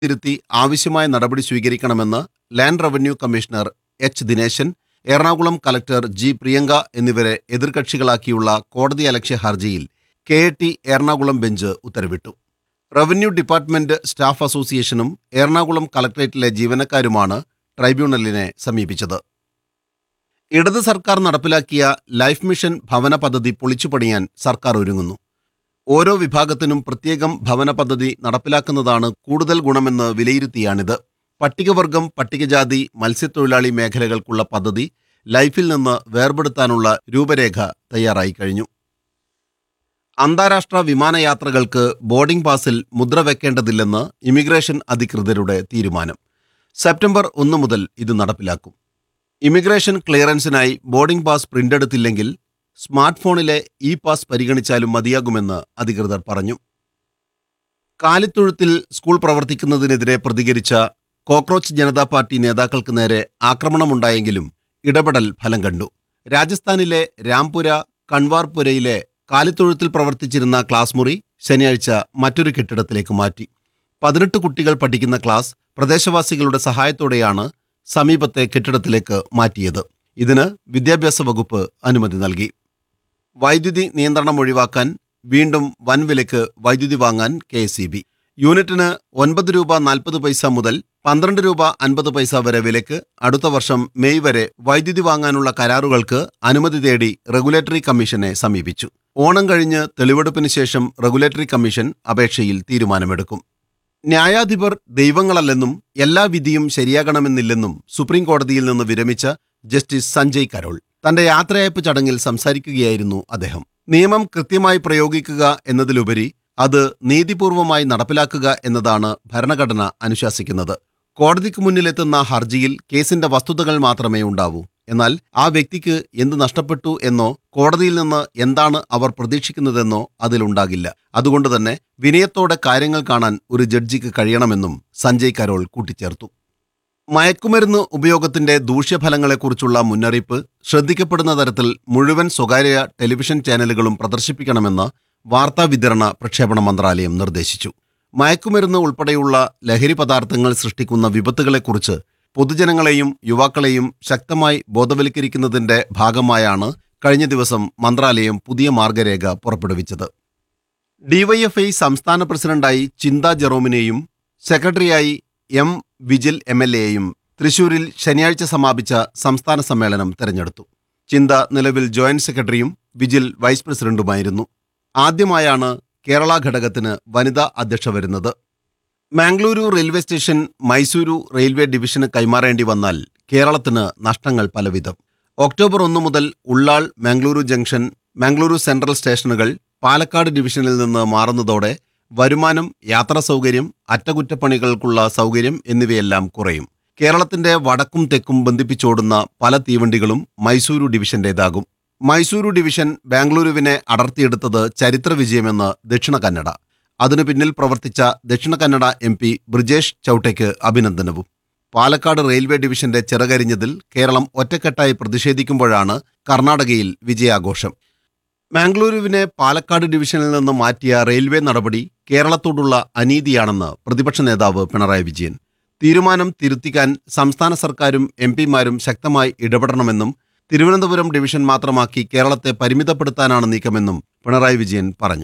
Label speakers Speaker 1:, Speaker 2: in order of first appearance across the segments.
Speaker 1: തിരുത്തി ആവശ്യമായ നടപടി സ്വീകരിക്കണമെന്ന് land revenue commissioner H Dineshan Ernakulam collector G Priyanka എന്നിവരെ എതിർകക്ഷികളാക്കിയുള്ള കോടതി അലക്ഷ്യ ഹർജിയിൽ K A T Ernakulam bench ഉത്തരവിട്ടു റവന്യൂ ഡിപ്പാർട്ട്മെന്റ് സ്റ്റാഫ് അസോസിയേഷനും എറണാകുളം കലക്ടറേറ്റിലെ ജീവനക്കാരുമാണ് ട്രൈബ്യൂണലിനെ സമീപിച്ചത് ഇടത് സർക്കാർ നടപ്പിലാക്കിയ ലൈഫ് മിഷൻ ഭവന പദ്ധതി പൊളിച്ചുപണിയാൻ സർക്കാർ ഒരുങ്ങുന്നു ഓരോ വിഭാഗത്തിനും പ്രത്യേകം ഭവന പദ്ധതി നടപ്പിലാക്കുന്നതാണ് കൂടുതൽ ഗുണമെന്ന് വിലയിരുത്തിയാണിത് പട്ടികവർഗം പട്ടികജാതി മത്സ്യത്തൊഴിലാളി മേഖലകൾക്കുള്ള പദ്ധതി ലൈഫിൽ നിന്ന് വേർപെടുത്താനുള്ള രൂപരേഖ തയ്യാറായി കഴിഞ്ഞു അന്താരാഷ്ട്ര വിമാനയാത്രകൾക്ക് ബോർഡിംഗ് പാസിൽ മുദ്ര വെക്കേണ്ടതില്ലെന്ന് ഇമിഗ്രേഷൻ അധികൃതരുടെ തീരുമാനം സെപ്റ്റംബർ ഒന്ന് മുതൽ ഇത് നടപ്പിലാക്കും ഇമിഗ്രേഷൻ ക്ലിയറൻസിനായി ബോർഡിംഗ് പാസ് പ്രിന്റ് എടുത്തില്ലെങ്കിൽ സ്മാർട്ട് ഫോണിലെ ഇ പാസ് പരിഗണിച്ചാലും മതിയാകുമെന്ന് അധികൃതർ പറഞ്ഞു കാലിത്തൊഴുത്തിൽ സ്കൂൾ പ്രവർത്തിക്കുന്നതിനെതിരെ പ്രതികരിച്ച കോക്രോച്ച് ജനതാ പാർട്ടി നേതാക്കൾക്ക് നേരെ ആക്രമണമുണ്ടായെങ്കിലും ഇടപെടൽ ഫലം കണ്ടു രാജസ്ഥാനിലെ രാംപുര കൺവാർപുരയിലെ കാലിത്തൊഴുത്തിൽ പ്രവർത്തിച്ചിരുന്ന ക്ലാസ് മുറി ശനിയാഴ്ച മറ്റൊരു കെട്ടിടത്തിലേക്ക് മാറ്റി പതിനെട്ട് കുട്ടികൾ പഠിക്കുന്ന ക്ലാസ് പ്രദേശവാസികളുടെ സഹായത്തോടെയാണ് സമീപത്തെ കെട്ടിടത്തിലേക്ക് മാറ്റിയത് ഇതിന് വിദ്യാഭ്യാസ വകുപ്പ് അനുമതി നൽകി വൈദ്യുതി നിയന്ത്രണം ഒഴിവാക്കാൻ വീണ്ടും വൻവിലയ്ക്ക് വൈദ്യുതി വാങ്ങാൻ കെ യൂണിറ്റിന് ഒൻപത് രൂപ നാൽപ്പത് പൈസ മുതൽ പന്ത്രണ്ട് രൂപ അൻപത് പൈസ വരെ വിലയ്ക്ക് അടുത്ത വർഷം മെയ് വരെ വൈദ്യുതി വാങ്ങാനുള്ള കരാറുകൾക്ക് അനുമതി തേടി റെഗുലേറ്ററി കമ്മീഷനെ സമീപിച്ചു ഓണം കഴിഞ്ഞ് തെളിവെടുപ്പിന് ശേഷം റെഗുലേറ്ററി കമ്മീഷൻ അപേക്ഷയിൽ തീരുമാനമെടുക്കും ന്യായാധിപർ ദൈവങ്ങളല്ലെന്നും എല്ലാ വിധിയും ശരിയാകണമെന്നില്ലെന്നും സുപ്രീം കോടതിയിൽ നിന്ന് വിരമിച്ച ജസ്റ്റിസ് സഞ്ജയ് കരോൾ തന്റെ യാത്രയയപ്പ് ചടങ്ങിൽ സംസാരിക്കുകയായിരുന്നു അദ്ദേഹം നിയമം കൃത്യമായി പ്രയോഗിക്കുക എന്നതിലുപരി അത് നീതിപൂർവമായി നടപ്പിലാക്കുക എന്നതാണ് ഭരണഘടന അനുശാസിക്കുന്നത് കോടതിക്ക് മുന്നിലെത്തുന്ന ഹർജിയിൽ കേസിന്റെ വസ്തുതകൾ മാത്രമേ ഉണ്ടാവൂ എന്നാൽ ആ വ്യക്തിക്ക് എന്ത് നഷ്ടപ്പെട്ടു എന്നോ കോടതിയിൽ നിന്ന് എന്താണ് അവർ പ്രതീക്ഷിക്കുന്നതെന്നോ അതിലുണ്ടാകില്ല അതുകൊണ്ട് തന്നെ വിനയത്തോടെ കാര്യങ്ങൾ കാണാൻ ഒരു ജഡ്ജിക്ക് കഴിയണമെന്നും സഞ്ജയ് കരോൾ കൂട്ടിച്ചേർത്തു മയക്കുമരുന്ന് ഉപയോഗത്തിന്റെ ദൂഷ്യഫലങ്ങളെക്കുറിച്ചുള്ള മുന്നറിയിപ്പ് ശ്രദ്ധിക്കപ്പെടുന്ന തരത്തിൽ മുഴുവൻ സ്വകാര്യ ടെലിവിഷൻ ചാനലുകളും പ്രദർശിപ്പിക്കണമെന്ന് വാർത്താ വിതരണ പ്രക്ഷേപണ മന്ത്രാലയം നിർദ്ദേശിച്ചു മയക്കുമരുന്ന് ഉൾപ്പെടെയുള്ള ലഹരി പദാർത്ഥങ്ങൾ സൃഷ്ടിക്കുന്ന വിപത്തുകളെക്കുറിച്ച് പൊതുജനങ്ങളെയും യുവാക്കളെയും ശക്തമായി ബോധവൽക്കരിക്കുന്നതിന്റെ ഭാഗമായാണ് കഴിഞ്ഞ ദിവസം മന്ത്രാലയം പുതിയ മാർഗരേഖ പുറപ്പെടുവിച്ചത് ഡിവൈഎഫ്ഐ സംസ്ഥാന പ്രസിഡന്റായി ചിന്ത ജെറോമിനെയും സെക്രട്ടറിയായി എം വിജിൽ എം എൽ എയും തൃശൂരിൽ ശനിയാഴ്ച സമാപിച്ച സംസ്ഥാന സമ്മേളനം തെരഞ്ഞെടുത്തു ചിന്ത നിലവിൽ ജോയിന്റ് സെക്രട്ടറിയും വിജിൽ വൈസ് പ്രസിഡന്റുമായിരുന്നു ആദ്യമായാണ് കേരള ഘടകത്തിന് വനിതാ അധ്യക്ഷ വരുന്നത് Mangaluru railway station Mysuru railway ഡിവിഷന് കൈമാറേണ്ടി വന്നാൽ കേരളത്തിന് നഷ്ടങ്ങൾ പലവിധം ഒക്ടോബർ ഒന്ന് മുതൽ ഉള്ളാൾ മാംഗ്ലൂരു ജംഗ്ഷൻ മാംഗ്ലൂരു സെൻട്രൽ സ്റ്റേഷനുകൾ പാലക്കാട് ഡിവിഷനിൽ നിന്ന് മാറുന്നതോടെ വരുമാനം യാത്രാ സൗകര്യം അറ്റകുറ്റപ്പണികൾക്കുള്ള സൗകര്യം എന്നിവയെല്ലാം കുറയും കേരളത്തിന്റെ വടക്കും തെക്കും ബന്ധിപ്പിച്ചോടുന്ന പല തീവണ്ടികളും മൈസൂരു ഡിവിഷന്റേതാകും മൈസൂരു ഡിവിഷൻ ബാംഗ്ലൂരുവിനെ അടർത്തിയെടുത്തത് ചരിത്ര വിജയമെന്ന് ദക്ഷിണ കന്നഡ അതിനു പിന്നിൽ പ്രവർത്തിച്ച ദക്ഷിണ കന്നഡ എം പി ബ്രിജേഷ് ചൌട്ടയ്ക്ക് അഭിനന്ദനവും പാലക്കാട് റെയിൽവേ ഡിവിഷന്റെ ചിറകരിഞ്ഞതിൽ കേരളം ഒറ്റക്കെട്ടായി പ്രതിഷേധിക്കുമ്പോഴാണ് കർണാടകയിൽ വിജയാഘോഷം മാംഗ്ലൂരുവിനെ പാലക്കാട് ഡിവിഷനിൽ നിന്ന് മാറ്റിയ റെയിൽവേ നടപടി കേരളത്തോടുള്ള അനീതിയാണെന്ന് പ്രതിപക്ഷ നേതാവ് പിണറായി വിജയൻ തീരുമാനം തിരുത്തിക്കാൻ സംസ്ഥാന സർക്കാരും എം പിമാരും ശക്തമായി ഇടപെടണമെന്നും തിരുവനന്തപുരം ഡിവിഷൻ മാത്രമാക്കി കേരളത്തെ പരിമിതപ്പെടുത്താനാണ് നീക്കമെന്നും പിണറായി വിജയൻ പറഞ്ഞു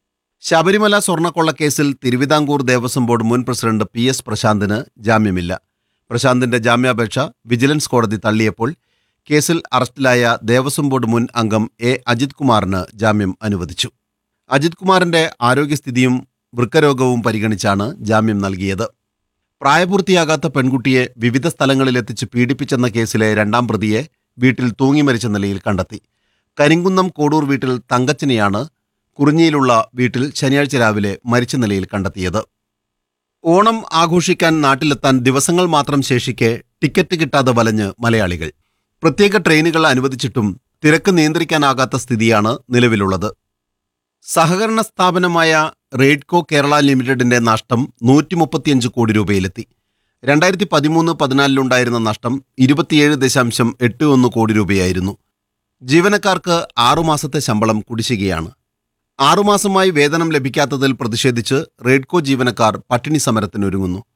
Speaker 1: ശബരിമല സ്വർണ്ണക്കൊള്ളക്കേസിൽ തിരുവിതാംകൂർ ദേവസ്വം ബോർഡ് മുൻ പ്രസിഡന്റ് പി എസ് പ്രശാന്തിന് ജാമ്യമില്ല പ്രശാന്തിന്റെ ജാമ്യാപേക്ഷ വിജിലൻസ് കോടതി തള്ളിയപ്പോൾ കേസിൽ അറസ്റ്റിലായ ദേവസ്വം ബോർഡ് മുൻ അംഗം എ അജിത് കുമാറിന് ജാമ്യം അനുവദിച്ചു അജിത് കുമാറിന്റെ ആരോഗ്യസ്ഥിതിയും വൃക്കരോഗവും പരിഗണിച്ചാണ് ജാമ്യം നൽകിയത് പ്രായപൂർത്തിയാകാത്ത പെൺകുട്ടിയെ വിവിധ സ്ഥലങ്ങളിലെത്തിച്ച് പീഡിപ്പിച്ചെന്ന കേസിലെ രണ്ടാം പ്രതിയെ വീട്ടിൽ തൂങ്ങി മരിച്ച നിലയിൽ കണ്ടെത്തി കരിങ്കുന്നം കോടൂർ വീട്ടിൽ തങ്കച്ചനെയാണ് കുറിഞ്ഞിയിലുള്ള വീട്ടിൽ ശനിയാഴ്ച രാവിലെ മരിച്ച നിലയിൽ കണ്ടെത്തിയത് ഓണം ആഘോഷിക്കാൻ നാട്ടിലെത്താൻ ദിവസങ്ങൾ മാത്രം ശേഷിക്കെ ടിക്കറ്റ് കിട്ടാതെ വലഞ്ഞ് മലയാളികൾ പ്രത്യേക ട്രെയിനുകൾ അനുവദിച്ചിട്ടും തിരക്ക് നിയന്ത്രിക്കാനാകാത്ത സ്ഥിതിയാണ് നിലവിലുള്ളത് സഹകരണ സ്ഥാപനമായ റെയ്ഡ്കോ കേരള ലിമിറ്റഡിന്റെ നഷ്ടം നൂറ്റി മുപ്പത്തിയഞ്ച് കോടി രൂപയിലെത്തി രണ്ടായിരത്തി പതിമൂന്ന് പതിനാലിലുണ്ടായിരുന്ന നഷ്ടം ഇരുപത്തിയേഴ് ദശാംശം എട്ട് ഒന്ന് കോടി രൂപയായിരുന്നു ജീവനക്കാർക്ക് ആറുമാസത്തെ ശമ്പളം കുടിശ്ശികയാണ് ആറുമാസമായി വേതനം ലഭിക്കാത്തതിൽ പ്രതിഷേധിച്ച് റെയ്ഡ്കോ ജീവനക്കാർ പട്ടിണി സമരത്തിനൊരുങ്ങുന്നു